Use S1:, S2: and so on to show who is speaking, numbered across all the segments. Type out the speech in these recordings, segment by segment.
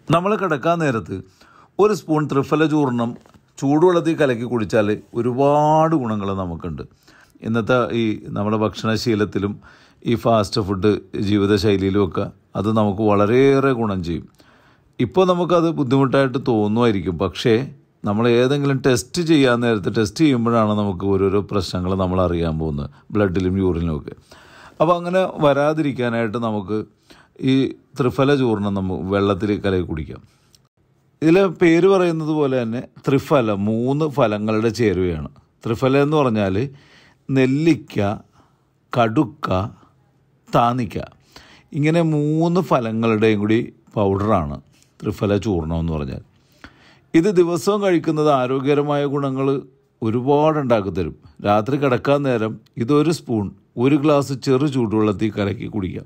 S1: നമ്മൾ കിടക്കാൻ നേരത്ത് ഒരു സ്പൂൺ ത്രിഫല ചൂർണം ചൂടുവെള്ളത്തിൽ കലക്കി കുടിച്ചാൽ ഒരുപാട് ഗുണങ്ങൾ നമുക്കുണ്ട് ഇന്നത്തെ ഈ നമ്മുടെ ഭക്ഷണശീലത്തിലും ഈ ഫാസ്റ്റ് ഫുഡ് ജീവിതശൈലിയിലും ഒക്കെ അത് നമുക്ക് വളരെയേറെ ഗുണം ചെയ്യും ഇപ്പോൾ നമുക്കത് ബുദ്ധിമുട്ടായിട്ട് തോന്നുമായിരിക്കും പക്ഷേ നമ്മൾ ഏതെങ്കിലും ടെസ്റ്റ് ചെയ്യാൻ നേരത്തെ ടെസ്റ്റ് ചെയ്യുമ്പോഴാണ് നമുക്ക് ഓരോരോ പ്രശ്നങ്ങൾ നമ്മൾ അറിയാൻ പോകുന്നത് ബ്ലഡിലും യൂറിനും ഒക്കെ അപ്പോൾ അങ്ങനെ വരാതിരിക്കാനായിട്ട് നമുക്ക് ഈ ത്രിഫല ചൂർണം നമുക്ക് വെള്ളത്തിൽ കലക്കി കുടിക്കാം ഇതിൽ പേര് പറയുന്നത് പോലെ തന്നെ ത്രിഫല മൂന്ന് ഫലങ്ങളുടെ ചേരുവയാണ് ത്രിഫല എന്ന് പറഞ്ഞാൽ നെല്ലിക്ക കടുക്ക താനിക്ക ഇങ്ങനെ മൂന്ന് ഫലങ്ങളുടെയും കൂടി പൗഡറാണ് ത്രിഫല ചൂർണം എന്ന് പറഞ്ഞാൽ ഇത് ദിവസവും കഴിക്കുന്നത് ആരോഗ്യകരമായ ഗുണങ്ങൾ ഒരുപാട് ഉണ്ടാക്കി തരും രാത്രി കിടക്കാൻ നേരം ഇതൊരു സ്പൂൺ ഒരു ഗ്ലാസ് ചെറു ചൂടുവെള്ളത്തിൽ കലക്കി കുടിക്കാം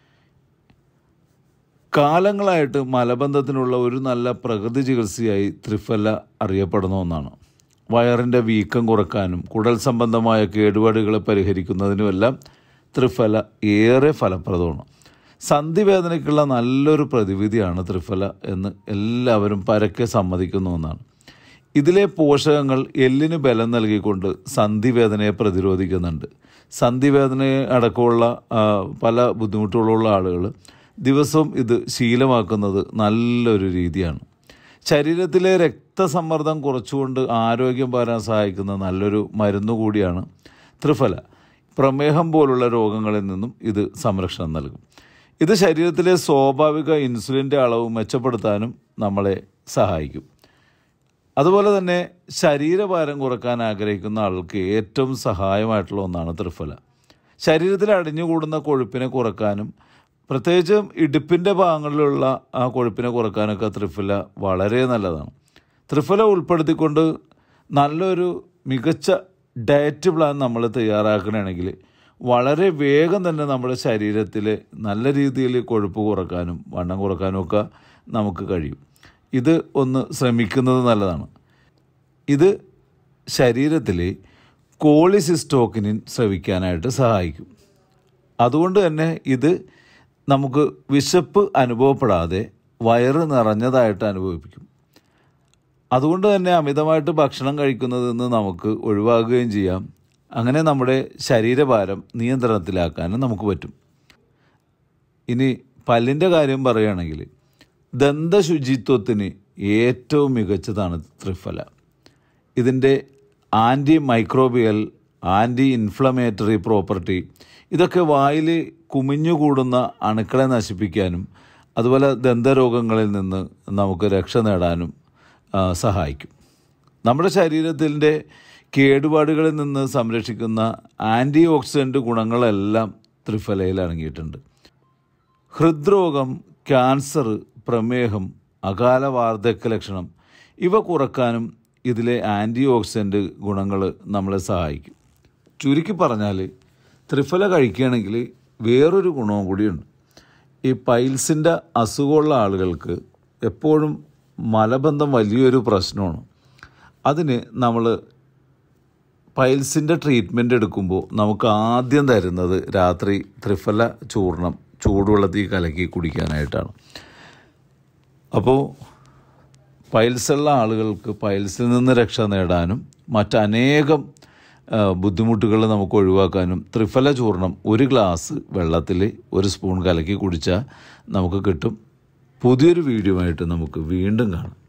S1: കാലങ്ങളായിട്ട് മലബന്ധത്തിനുള്ള ഒരു നല്ല പ്രകൃതി ചികിത്സയായി ത്രിഫല അറിയപ്പെടുന്ന ഒന്നാണ് വയറിൻ്റെ വീക്കം കുറക്കാനും കുടൽ സംബന്ധമായ കേടുപാടുകളെ പരിഹരിക്കുന്നതിനുമെല്ലാം ത്രിഫല ഏറെ ഫലപ്രദമാണ് സന്ധിവേദനയ്ക്കുള്ള നല്ലൊരു പ്രതിവിധിയാണ് ത്രിഫല എന്ന് എല്ലാവരും പരക്കെ സമ്മതിക്കുന്ന ഒന്നാണ് ഇതിലെ പോഷകങ്ങൾ എല്ലിന് ബലം നൽകിക്കൊണ്ട് സന്ധിവേദനയെ പ്രതിരോധിക്കുന്നുണ്ട് സന്ധിവേദനയെ അടക്കമുള്ള ആ, പല ബുദ്ധിമുട്ടുകളുള്ള ആളുകൾ ദിവസവും ഇത് ശീലമാക്കുന്നത് നല്ലൊരു രീതിയാണ് ശരീരത്തിലെ രക്തസമ്മർദ്ദം കുറച്ചുകൊണ്ട് ആരോഗ്യം പാരാൻ സഹായിക്കുന്ന നല്ലൊരു മരുന്ന് കൂടിയാണ് ത്രിഫല പ്രമേഹം പോലുള്ള രോഗങ്ങളിൽ നിന്നും ഇത് സംരക്ഷണം നൽകും ഇത് ശരീരത്തിലെ സ്വാഭാവിക ഇൻസുലിൻ്റെ അളവ് മെച്ചപ്പെടുത്താനും നമ്മളെ സഹായിക്കും അതുപോലെ തന്നെ ശരീരഭാരം കുറക്കാൻ ആഗ്രഹിക്കുന്ന ആൾക്ക് ഏറ്റവും സഹായമായിട്ടുള്ള ഒന്നാണ് ത്രിഫല ശരീരത്തിൽ അടിഞ്ഞുകൂടുന്ന കൊഴുപ്പിനെ കുറക്കാനും പ്രത്യേകിച്ചും ഇടുപ്പിൻ്റെ ഭാഗങ്ങളിലുള്ള ആ കൊഴുപ്പിനെ കുറക്കാനൊക്കെ ത്രിഫല വളരെ നല്ലതാണ് ത്രിഫല ഉൾപ്പെടുത്തിക്കൊണ്ട് നല്ലൊരു മികച്ച ഡയറ്റ് പ്ലാൻ നമ്മൾ തയ്യാറാക്കണമെങ്കിൽ വളരെ വേഗം തന്നെ നമ്മുടെ ശരീരത്തിൽ നല്ല രീതിയിൽ കൊഴുപ്പ് കുറക്കാനും വണ്ണം കുറക്കാനും ഒക്കെ നമുക്ക് കഴിയും ഇത് ഒന്ന് ശ്രമിക്കുന്നത് നല്ലതാണ് ഇത് ശരീരത്തിൽ കോളിസിസ്റ്റോക്കിനിൻ സ്രവിക്കാനായിട്ട് സഹായിക്കും അതുകൊണ്ട് തന്നെ ഇത് നമുക്ക് വിശപ്പ് അനുഭവപ്പെടാതെ വയറ് നിറഞ്ഞതായിട്ട് അനുഭവിപ്പിക്കും അതുകൊണ്ട് തന്നെ അമിതമായിട്ട് ഭക്ഷണം കഴിക്കുന്നതിൽ നിന്ന് നമുക്ക് ഒഴിവാക്കുകയും ചെയ്യാം അങ്ങനെ നമ്മുടെ ശരീരഭാരം നിയന്ത്രണത്തിലാക്കാനും നമുക്ക് പറ്റും ഇനി പല്ലിൻ്റെ കാര്യം പറയുകയാണെങ്കിൽ ദന്തശുചിത്വത്തിന് ഏറ്റവും മികച്ചതാണ് ത്രിഫല ഇതിൻ്റെ anti microbial anti inflammatory property ഇതൊക്കെ വായിൽ കുമിഞ്ഞുകൂടുന്ന അണുക്കളെ നശിപ്പിക്കാനും അതുപോലെ ദന്തരോഗങ്ങളിൽ നിന്ന് നമുക്ക് രക്ഷ നേടാനും ആ, സഹായിക്കും നമ്മുടെ ശരീരത്തിൻ്റെ കേടുപാടുകളിൽ നിന്ന് സംരക്ഷിക്കുന്ന ആൻറ്റി ഓക്സിഡൻറ്റ് ഗുണങ്ങളെല്ലാം ത്രിഫലയിൽ അടങ്ങിയിട്ടുണ്ട് ഹൃദ്രോഗം ക്യാൻസർ പ്രമേഹം അകാല വാർദ്ധക്യ ലക്ഷണം ഇവ കുറക്കാനും ഇതിലെ ആൻറ്റി ഓക്സിഡൻറ്റ് ഗുണങ്ങൾ നമ്മളെ സഹായിക്കും ചുരുക്കി പറഞ്ഞാൽ ത്രിഫല കഴിക്കുകയാണെങ്കിൽ വേറൊരു ഗുണവും കൂടിയുണ്ട് ഈ പൈൽസിൻ്റെ അസുഖമുള്ള ആളുകൾക്ക് എപ്പോഴും മലബന്ധം വലിയൊരു പ്രശ്നമാണ് അതിന് നമ്മൾ പൈൽസിൻ്റെ ട്രീറ്റ്മെൻറ്റ് എടുക്കുമ്പോൾ നമുക്ക് ആദ്യം തരുന്നത് രാത്രി ത്രിഫല ചൂർണം ചൂടുവെള്ളത്തിൽ കലക്കി കുടിക്കാനായിട്ടാണ് അപ്പോൾ പൈൽസുള്ള ആളുകൾക്ക് പൈൽസിൽ നിന്ന് രക്ഷ നേടാനും മറ്റനേകം ബുദ്ധിമുട്ടുകൾ നമുക്ക് ഒഴിവാക്കാനും ത്രിഫല ചൂർണം ഒരു ഗ്ലാസ് വെള്ളത്തിൽ ഒരു സ്പൂൺ കലക്കി കുടിച്ചാൽ നമുക്ക് കിട്ടും പുതിയൊരു വീഡിയോ ആയിട്ട് നമുക്ക് വീണ്ടും കാണാം